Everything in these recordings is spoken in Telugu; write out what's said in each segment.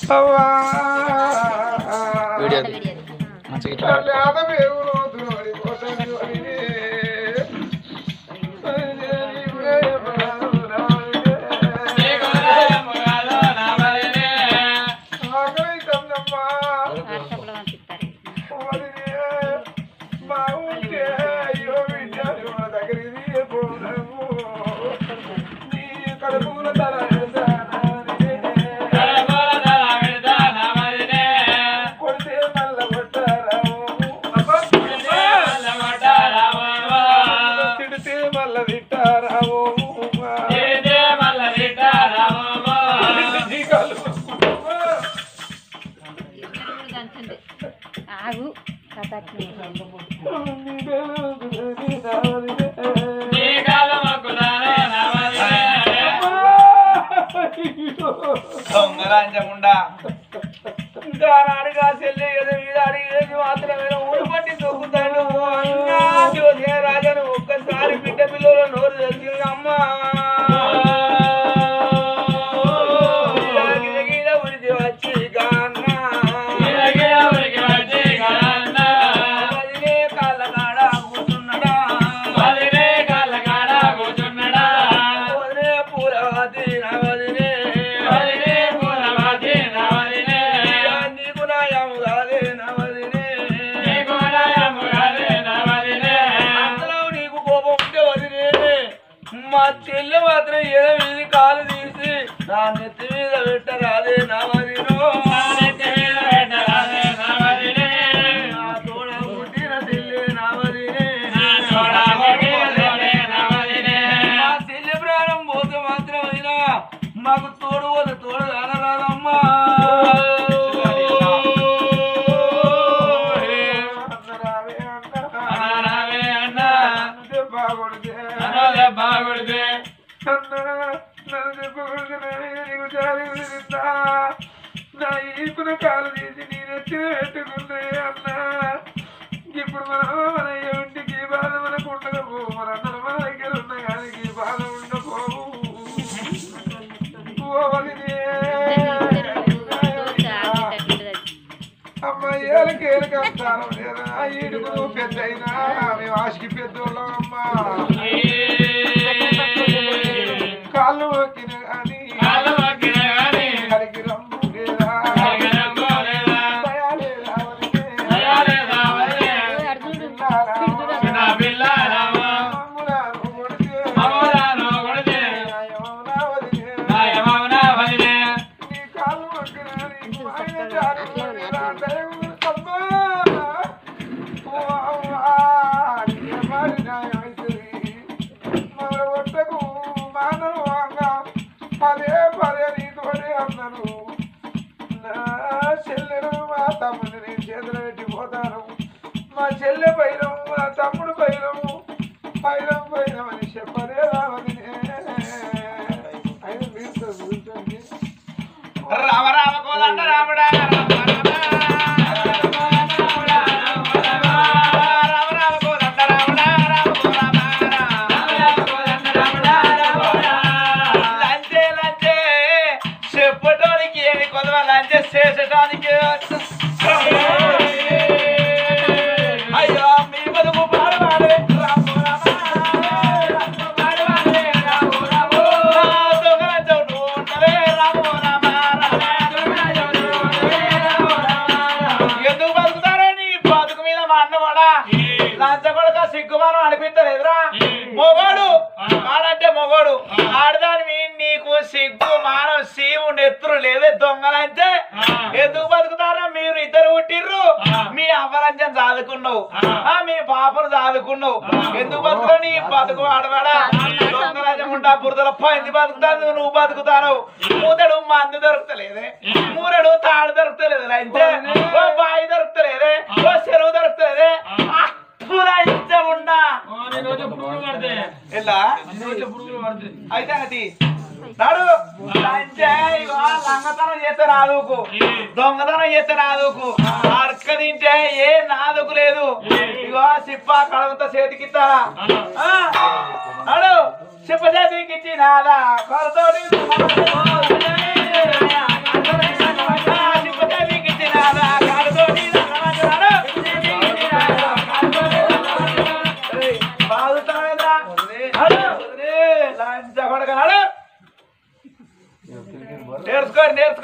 అవ్వా వీడియో మంచిగా ఇట్లా లేత పేగులు తునబడిపోతుంది వదినే. ఆకలైతుందమ్మా. వదినే, బాగుంటే అయ్యో బిడ్డ మన దగ్గరికి తీయకూడదు. నీ కడుపుల తల పెడతానా కొడితే మల్ల కొట్టారావు. అబ్బా. తిడితే మల్ల తిట్టారావు. జీకాలు. ఆగు కథకి నీ పేరు నీ నావలినే. దొంగరాంజముండా ఇంకా నాడుగా చెల్లి ఏదో మీద అడిగేది మాత్రమే ఊరు పట్టి దొక్కుతాడు అన్నా జ్యోతి రాజను ఒక్కసారి బిడ్డ పిల్లలు నోరు తెలిసింది అమ్మా గిద గిద ఉరికి వచ్చి గాన్నా. వదిలే కాళ్ళ కాడ కూర్చున్నాడా. వదిలే పూలవతి నా వదిలే. నీకు నా యము కాదే నా వదిలే. అందులో నీకు కోపం ఉంటే వదిలే మా చెల్లె మాత్రం ఏదో ఇది కాలు తీసి నా నెత్తి మీద పెట్టరాదే నా వదిలో నా తోడ పుట్టిన చెల్లె నా వదిలే మా చెల్లె ప్రాణం పోతే మాత్రం అయినా మాకు తోడు పోతే తోడు కానరాదమ్మా అన్నరావే అన్న. అంటే బాగుండే. అన్నరా, నన్ను చెప్పకూడదు నాయనా, నీకు జాలి కుదిరిందా? నా ఈపున కాలు తీసి నేనెత్తి పెట్టుకుందే అన్న ఇప్పుడు మనం మన ఇంటికి ఈ బాధ మనకు ఉండకపోవు మన అందరం మన దగ్గర ఉన్న కానీ ఈ బాధ ఉండకపోవు ఓ వదినే. అమ్మాయి ఏళ్ళకి ఏళ్ళకి అంటారు లేదా ఈడుకు పెద్ద అయినా మేము ఆశకి పెద్దోళ్ళం అమ్మా కాళ్ళు మొక్కిన కానీ కలిగి రంగు లేదా దయాలే రావలినే. పిల్లారా, మమ్ములను కొడితే న్యాయమౌనా వదినే. నీ కాళ్ళు మొక్కిన నీకు ఆయన జాలి లేదా దయవు అమ్మా. ఓ అవ్వా, నీ మరి న్యాయమైతది. మన ఒట్టకు మానవంగా పదే పదే నీతోనే అన్నాను నా చెల్లెను మా తమ్ముని నేను చేతులు పెట్టిపోతాను మా చెల్లె పైరం మా తమ్ముడు పైరము పైరం పైరం అని చెప్పదే రావని ఆయన మీరు కూర్చోండి రామ రామ కోదండ రాముడా రామ రామ కోదండ రాముడా లంచే లంచే చెప్పటానికి ఏమి కొదవ లంచే చేసటానికి అయ్యో మీ బతుకు పాడవాడే రామ రామ పాడవాడే రామ రామ దొంగ చౌటు ఉండవే రామ రామ ఎందుకు బతుకుతారా నీ బతుకు మీద మా అన్న కూడా లంచ కొడక సిగ్గుమానం అనిపించలేదురా మొగోడు ఆడంటే మొగోడు ఆడదాని మీ నీకు సిగ్గు మానం సీము నెత్తురు లేదే దొంగలంటే ఎందుకు బతుకుతారా మీరు ఇద్దరు పుట్టిర్రు మీ అవ్వలంచం చదువుకున్నావు ఆ, మీ పాపను చదువుకున్నావు ఎందుకు బతుకు నీ బతుకు ఆడవాడా దొంగలంచం ఉంటా బురదల పోయింది బతుకుతాను నువ్వు బతుకుతాను మూతడు మందు దొరుకుతలేదే మూరడు తాడు దొరుకుతలేదు అయితే ఓ బాయి దొరుకుతలేదే ఓ చెరువు దొరుకుతలేదే అప్పులంచం ఉండా ఎలా అయితే అది నాడు లంచే ఇగో లంగతనం చేస్తే రాదుకు దొంగతనం చేస్తే రాదుకు అడక తింటే ఏ నాదుకు లేదు ఇగో సిప్ప కడవతో చేతికిస్తారా నాడు సిప్ప చేతికి ఇచ్చి నాదా కొలతోటి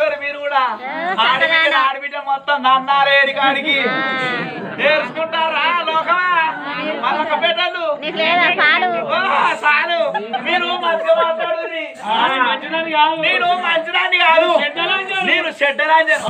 నేర్చుకుంటారు మీరు కూడా ఆడబిడ్డ ఆడబిడ్డ మొత్తం నన్నారేడి కాడికి నేర్చుకుంటారా లోకమా మరొక బిడ్డలు నీకు లేదా పాలు ఓ, చాలు మీరు మంచిగా మాట్లాడుర్రి. నేను మంచిదాన్ని కాదు నేను చెడ్డరాజు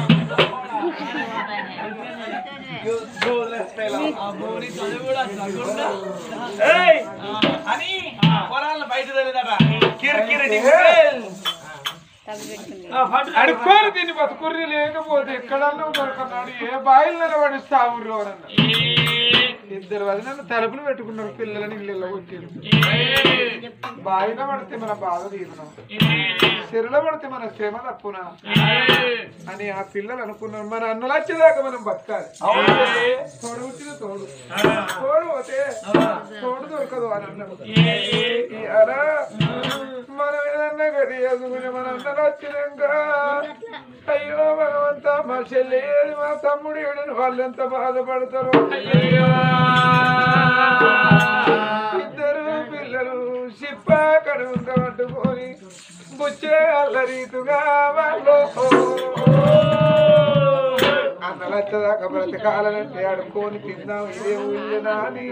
ఏయ్, అని పొలాలను బయట తెలియదట కిరికిరి డింగిల్. తగ్గు పెట్టుకుంది అడుక్కోరు దీన్ని బతుకుర్రి లేకపోతే ఎక్కడన్నా దొరకన్నాడు ఏ బాయిలు నిలబడిస్తా ఊరు ఎవరన్నా ఇద్దరు వదిన తలుపులు పెట్టుకున్నారు పిల్లలని ఇల్లు కొట్టారు బావిలో పడితే మన బాధ తీరునా చెరులో పడితే మన శ్రమ తప్పునా అని ఆ పిల్లలు అనుకున్నారు మన అన్నలు వచ్చేదాకా మనం బతకాలి తోడు వచ్చిన తోడు తోడు పోతే తోడు దొరకదు అని అన్నారు ఈ అలా మనం ఏదన్నా గది ఎదుగుని మన అన్నలు వచ్చినాక అయ్యో భగవంతా మా చెల్లి ఏది మా తమ్ముడు ఏడని వాళ్ళు ఎంత బాధపడతారు ఇద్దరు పిల్లలు సిప్ప కడుగుంట పట్టుకొని బుచ్చే అల్లరీతుగా వాళ్ళు అన్నలచ్చదాకా బ్రతకాలంటే అడుక్కొని తిందాం ఇదే ఊళ్ళనా అని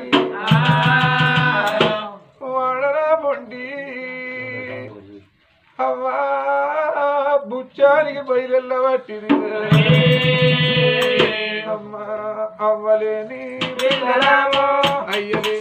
వాడరా పొండి అవ్వా బుచ్చానికి బయలెల్ల పట్టింది అమ్మా అవ్వలేని పిల్లలామో అయ్యలేని